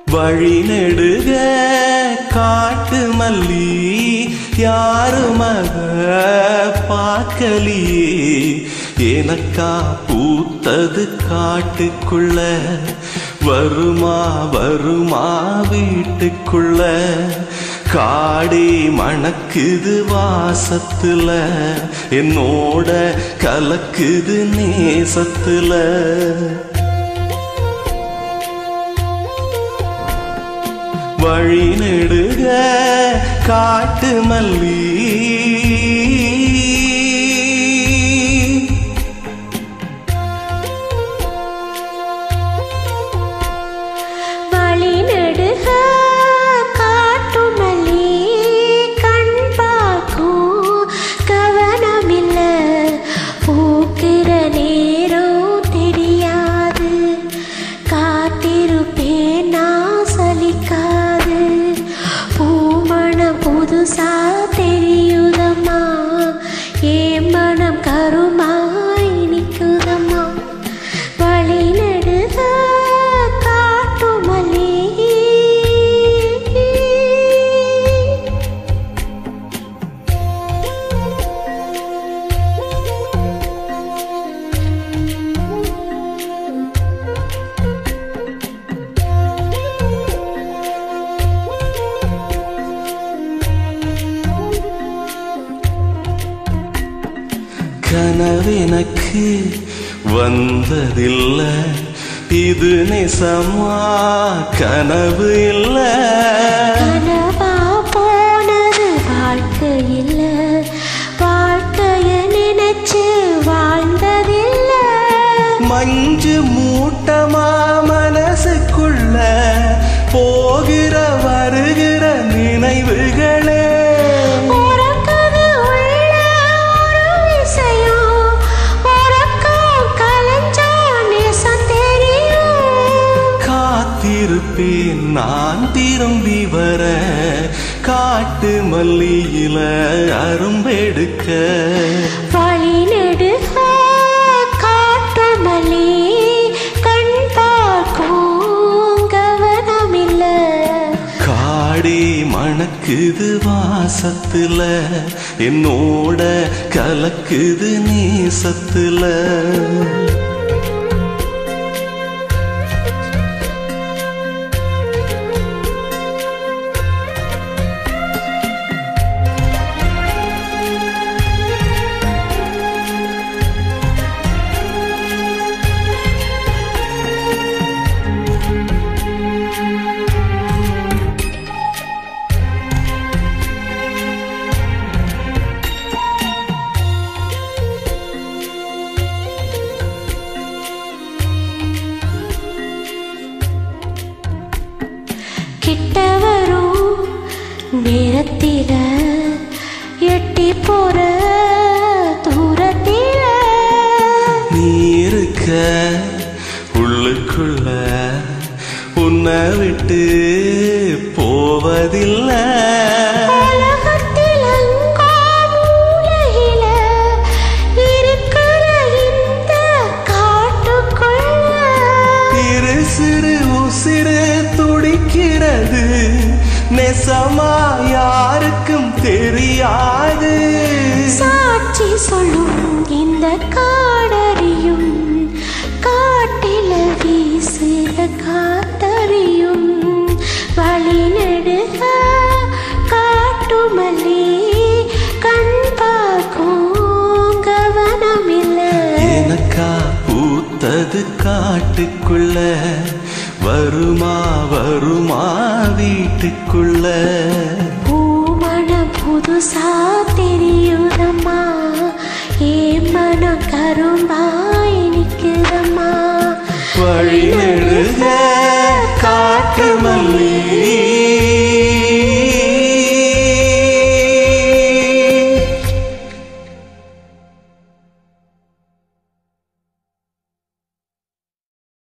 வழி நெடுக காட்டு மல்லி யாருமக பார்க்கலியே எனக்கா பூத்தது காட்டுக்குள்ள வருமா வருமா வீட்டுக்குள்ள காடே மணக்குது வாசத்துல என்னோட கலக்குது நேசத்துல வழி நெடுக காட்டு மல்லி வழி நடுக காட்டுமல்லி கண் பார்க்கும் கவனமில்ல பூக்கிற நேரம் தெரியாது காத்திருப்பேன் நான் சலிக்காது பூமணம் புதுசா தெரியுதம்மா ஏன் மனம் கருமாய் நிற்குதம்மா வழி நடுக காட்டுமல்லி கனவெனக்கு வந்ததில்ல இது நிசமா கனவு இல்ல கனவா போனது வாழ்க்கை இல்ல வாழ்க்கைய நினைச்சு வாழ்ந்ததில்ல மஞ்சு மூட்டமா மனசுக்குள்ள போகிற வருகிற நினைவுகளே உறக்கது உள்ள ஒரு விஷயம் உறக்கம் கலைஞ்சா நேசம் தெரியும் காத்திருப்பேன் நான் திரும்பி வர காட்டு மல்லியில அரும்பெடுக்க வழி நெடுக காட்டுமல்லி கண் பார்க்கும் கவனமில்ல காடே மணக்குது வாசத்துல என்னோட கலக்குது நேசத்துல கிட்ட வரும் நேரத்தில எட்டி போற தூரத்தில நீ இருக்க உள்ளுக்குள்ள உன்னை விட்டு போவதில்லை உலகத்தில் எங்கோ மூலையில இருக்கிற இந்த காட்டுக்குள்ள இரு சிறு உசிறு துடிக்கிறது நெசமா யாருக்கும் தெரியாது சாட்சி சொல்லும் இந்த காடறியும் காட்டில வீசுற காத்தறியும் வழி நெடுக காட்டுமல்லி கண் பார்க்கும் கவனமில்லை எனக்கா பூத்தது காட்டுக்குள்ள வருமா வருமா வீட்டுக்குள்ள பூமணம் புதுசா தெரியுதம்மா ஏன் மனம் கரும்பாய் நிக்குதம்மா வழி நெடுக